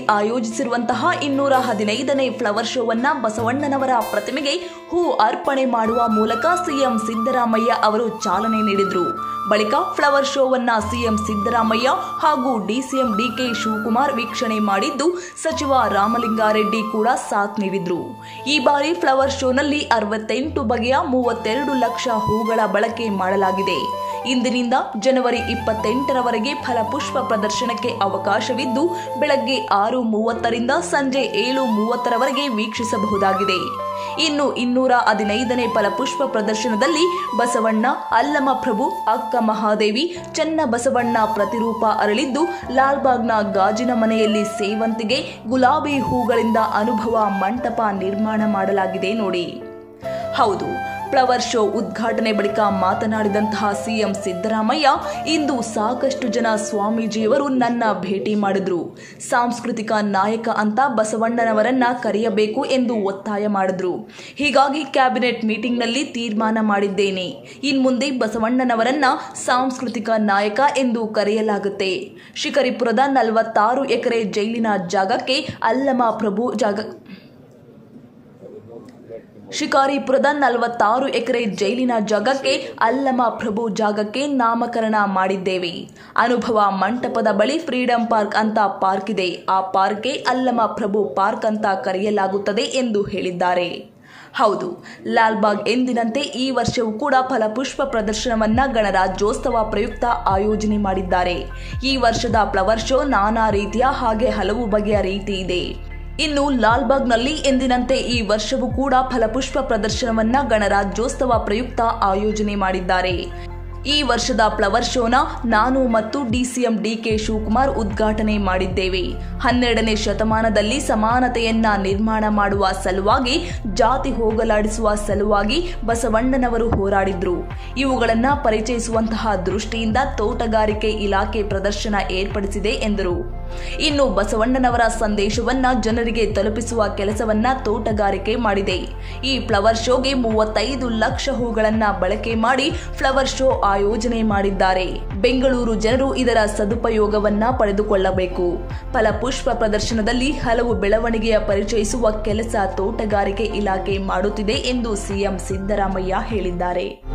ಆಯೋಜಿಸಿರುವಂತಹ ಇನ್ನೂರ ಹದಿನೈದನೇ ಫ್ಲವರ್ ಶೋವನ್ನ ಬಸವಣ್ಣನವರ ಪ್ರತಿಮೆಗೆ ಹೂ ಅರ್ಪಣೆ ಮಾಡುವ ಮೂಲಕ ಸಿಎಂ ಸಿದ್ದರಾಮಯ್ಯ ಅವರು ಚಾಲನೆ ನೀಡಿದ್ರು ಬಳಿಕ ಫ್ಲವರ್ ಶೋವನ್ನ ಸಿಎಂ ಸಿದ್ದರಾಮಯ್ಯ ಹಾಗೂ ಡಿಸಿಎಂ ಡಿಕೆ ಶಿವಕುಮಾರ್ ವೀಕ್ಷಣೆ ಮಾಡಿದ್ದು ಸಚಿವ ರಾಮಲಿಂಗಾರೆಡ್ಡಿ ಕೂಡ ಸಾಥ್ ನೀಡಿದ್ರು ಈ ಬಾರಿ ಫ್ಲವರ್ ಶೋನಲ್ಲಿ ಅರವತ್ತೆಂಟು ಬಗೆಯ ಮೂವತ್ತೆರಡು ಲಕ್ಷ ಹೂಗಳ ಬಳಕೆ ಮಾಡಲಾಗಿದೆ ಇಂದಿನಿಂದ ಜನವರಿ ಇಪ್ಪತ್ತೆಂಟರವರೆಗೆ ಫಲಪುಷ್ಪ ಪ್ರದರ್ಶನಕ್ಕೆ ಅವಕಾಶವಿದ್ದು ಬೆಳಗ್ಗೆ ಆರು ಮೂವತ್ತರಿಂದ ಸಂಜೆ ಏಳು ಮೂವತ್ತರವರೆಗೆ ವೀಕ್ಷಿಸಬಹುದಾಗಿದೆ ಇನ್ನು ಇನ್ನೂರ ಹದಿನೈದನೇ ಫಲಪುಷ್ಪ ಪ್ರದರ್ಶನದಲ್ಲಿ ಬಸವಣ್ಣ ಅಲ್ಲಮ ಪ್ರಭು ಅಕ್ಕ ಮಹಾದೇವಿ ಚನ್ನ ಬಸವಣ್ಣ ಪ್ರತಿರೂಪ ಅರಳಿದ್ದು ಲಾಲ್ಬಾಗ್ನ ಗಾಜಿನ ಮನೆಯಲ್ಲಿ ಸೇವಂತಿಗೆ ಗುಲಾಬಿ ಹೂಗಳಿಂದ ಅನುಭವ ಮಂಟಪ ನಿರ್ಮಾಣ ಮಾಡಲಾಗಿದೆ ನೋಡಿ ಹೌದು ಫ್ಲವರ್ ಶೋ ಉದ್ಘಾಟನೆ ಬಳಿಕ ಮಾತನಾಡಿದಂತಹ ಸಿಎಂ ಸಿದ್ದರಾಮಯ್ಯ ಇಂದು ಸಾಕಷ್ಟು ಜನ ಸ್ವಾಮೀಜಿಯವರು ನನ್ನ ಭೇಟಿ ಮಾಡಿದ್ರು ಸಾಂಸ್ಕೃತಿಕ ನಾಯಕ ಅಂತ ಬಸವಣ್ಣನವರನ್ನ ಕರೆಯಬೇಕು ಎಂದು ಒತ್ತಾಯ ಮಾಡಿದ್ರು ಹೀಗಾಗಿ ಕ್ಯಾಬಿನೆಟ್ ಮೀಟಿಂಗ್ನಲ್ಲಿ ತೀರ್ಮಾನ ಮಾಡಿದ್ದೇನೆ ಇನ್ಮುಂದೆ ಬಸವಣ್ಣನವರನ್ನ ಸಾಂಸ್ಕೃತಿಕ ನಾಯಕ ಎಂದು ಕರೆಯಲಾಗುತ್ತೆ ಶಿಕರಿಪುರದ ನಲವತ್ತಾರು ಎಕರೆ ಜೈಲಿನ ಜಾಗಕ್ಕೆ ಅಲ್ಲಮ ಪ್ರಭು ಜಾಗ ಶಿಕಾರಿಪುರದ ನಲವತ್ತಾರು ಎಕರೆ ಜೈಲಿನ ಜಾಗಕ್ಕೆ ಅಲ್ಲಮ ಪ್ರಭು ಜಾಗಕ್ಕೆ ನಾಮಕರಣ ಮಾಡಿದ್ದೇವೆ ಅನುಭವ ಮಂಟಪದ ಬಳಿ ಫ್ರೀಡಂ ಪಾರ್ಕ್ ಅಂತ ಪಾರ್ಕ್ ಇದೆ ಆ ಪಾರ್ಕ್ಗೆ ಅಲ್ಲಮ ಪ್ರಭು ಪಾರ್ಕ್ ಅಂತ ಕರೆಯಲಾಗುತ್ತದೆ ಎಂದು ಹೇಳಿದ್ದಾರೆ ಹೌದು ಲಾಲ್ಬಾಗ್ ಎಂದಿನಂತೆ ಈ ವರ್ಷವೂ ಕೂಡ ಫಲಪುಷ್ಪ ಪ್ರದರ್ಶನವನ್ನ ಗಣರಾಜ್ಯೋತ್ಸವ ಪ್ರಯುಕ್ತ ಆಯೋಜನೆ ಮಾಡಿದ್ದಾರೆ ಈ ವರ್ಷದ ಫ್ಲವರ್ ಶೋ ನಾನಾ ರೀತಿಯ ಹಾಗೆ ಹಲವು ಬಗೆಯ ರೀತಿ ಇದೆ ಇನ್ನು ಲಾಲ್ಬಾಗ್ನಲ್ಲಿ ಎಂದಿನಂತೆ ಈ ವರ್ಷವೂ ಕೂಡ ಫಲಪುಷ್ಪ ಪ್ರದರ್ಶನವನ್ನ ಗಣರಾಜ್ಯೋತ್ಸವ ಪ್ರಯುಕ್ತ ಆಯೋಜನೆ ಮಾಡಿದ್ದಾರೆ ಈ ವರ್ಷದ ಫ್ಲವರ್ ಶೋನ ನಾನು ಮತ್ತು ಡಿಸಿಎಂ ಡಿಕೆ ಶಿವಕುಮಾರ್ ಉದ್ಘಾಟನೆ ಮಾಡಿದ್ದೇವೆ ಹನ್ನೆರಡನೇ ಶತಮಾನದಲ್ಲಿ ಸಮಾನತೆಯನ್ನ ನಿರ್ಮಾಣ ಮಾಡುವ ಸಲುವಾಗಿ ಜಾತಿ ಹೋಗಲಾಡಿಸುವ ಸಲುವಾಗಿ ಬಸವಣ್ಣನವರು ಹೋರಾಡಿದ್ರು ಇವುಗಳನ್ನ ಪರಿಚಯಿಸುವಂತಹ ದೃಷ್ಟಿಯಿಂದ ತೋಟಗಾರಿಕೆ ಇಲಾಖೆ ಪ್ರದರ್ಶನ ಏರ್ಪಡಿಸಿದೆ ಎಂದರು ಇನ್ನು ಬಸವಣ್ಣನವರ ಸಂದೇಶವನ್ನ ಜನರಿಗೆ ತಲುಪಿಸುವ ಕೆಲಸವನ್ನ ತೋಟಗಾರಿಕೆ ಮಾಡಿದೆ ಈ ಫ್ಲವರ್ ಶೋಗೆ ಮೂವತ್ತೈದು ಲಕ್ಷ ಹೂಗಳನ್ನ ಬಳಕೆ ಮಾಡಿ ಫ್ಲವರ್ ಶೋ ಆಯೋಜನೆ ಮಾಡಿದ್ದಾರೆ ಬೆಂಗಳೂರು ಜನರು ಇದರ ಸದುಪಯೋಗವನ್ನ ಪಡೆದುಕೊಳ್ಳಬೇಕು ಫಲಪುಷ್ಪ ಪ್ರದರ್ಶನದಲ್ಲಿ ಹಲವು ಬೆಳವಣಿಗೆಯ ಪರಿಚಯಿಸುವ ಕೆಲಸ ತೋಟಗಾರಿಕೆ ಇಲಾಖೆ ಮಾಡುತ್ತಿದೆ ಎಂದು ಸಿಎಂ ಸಿದ್ದರಾಮಯ್ಯ ಹೇಳಿದ್ದಾರೆ